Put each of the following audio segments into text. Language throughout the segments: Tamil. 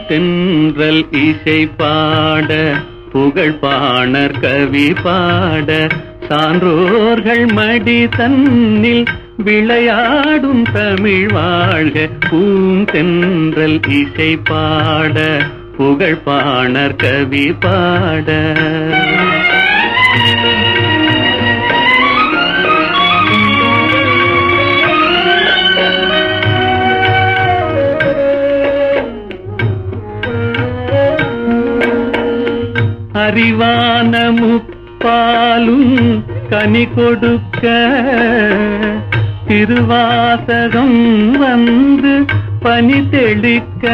பூந்தென்றல் இசை பாட புகழ் பாணர் கவி பாட சான்றோர்கள் மடி தன்னில் விளையாடும் தமிழ் வாழ்க பூந்தென்றல் இசை பாட புகழ் பாணர் கவி பாட அறிவான முப்பாலும் கனி கொடுக்க திருவாசகம் வந்து பனி தெளிக்க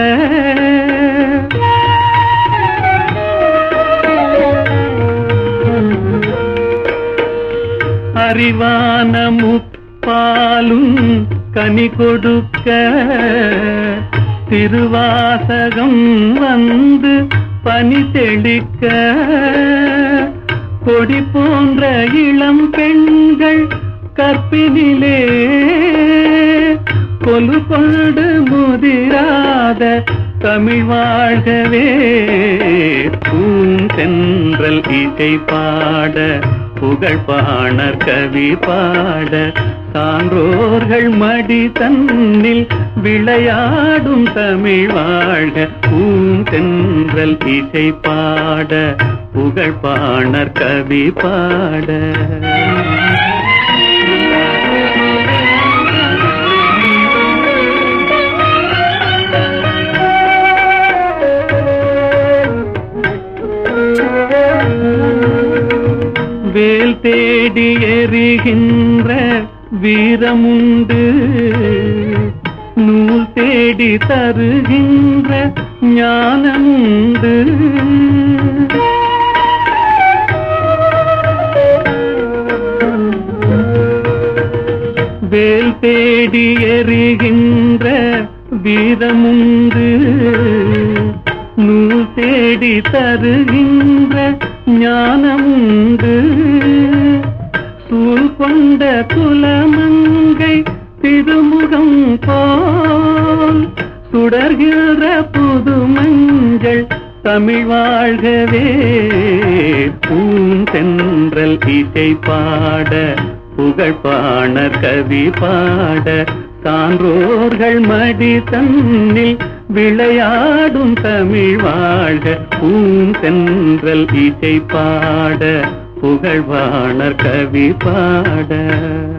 அறிவான முப்பாலும் கனி கொடுக்க திருவாசகம் வந்து பனி தெளிக்க கொடி போன்ற இளம் பெண்கள் கற்பினிலே கொலு கொண்டு முதிராத தமிழ் வாழ்கவே பூந்தென்றல் இசை பாட புகழ் பாணர் கவி பாட சான்றோர்கள் மடி தன்னில் விளையாடும் தமிழ் வாழ்க பூந்தென்றல் இசை பாட புகழ் பாணர் கவி பாட வேல் தேடி எறிகின்ற வீரமுண்டு நூல் தேடி தருகின்ற ஞானமுண்டு வேல் தேடி எறிகின்ற வீரமுண்டு நூல் தேடி தருகின்ற ஞானமுண்டு சூழ் கொண்ட குலமங்கை திருமுகம் போல் சுடர்கிற புது மஞ்சள் தமிழ் வாழ்கவே பூந்தென்றல் இசை பாட புகழ் பாணர் கவி பாட சான்றோர்கள் மடி தன்னில் விளையாடும் தமிழ் வாழ்க பூந்தென்றல் இசை பாட புகழ் பாணர் கவி பாட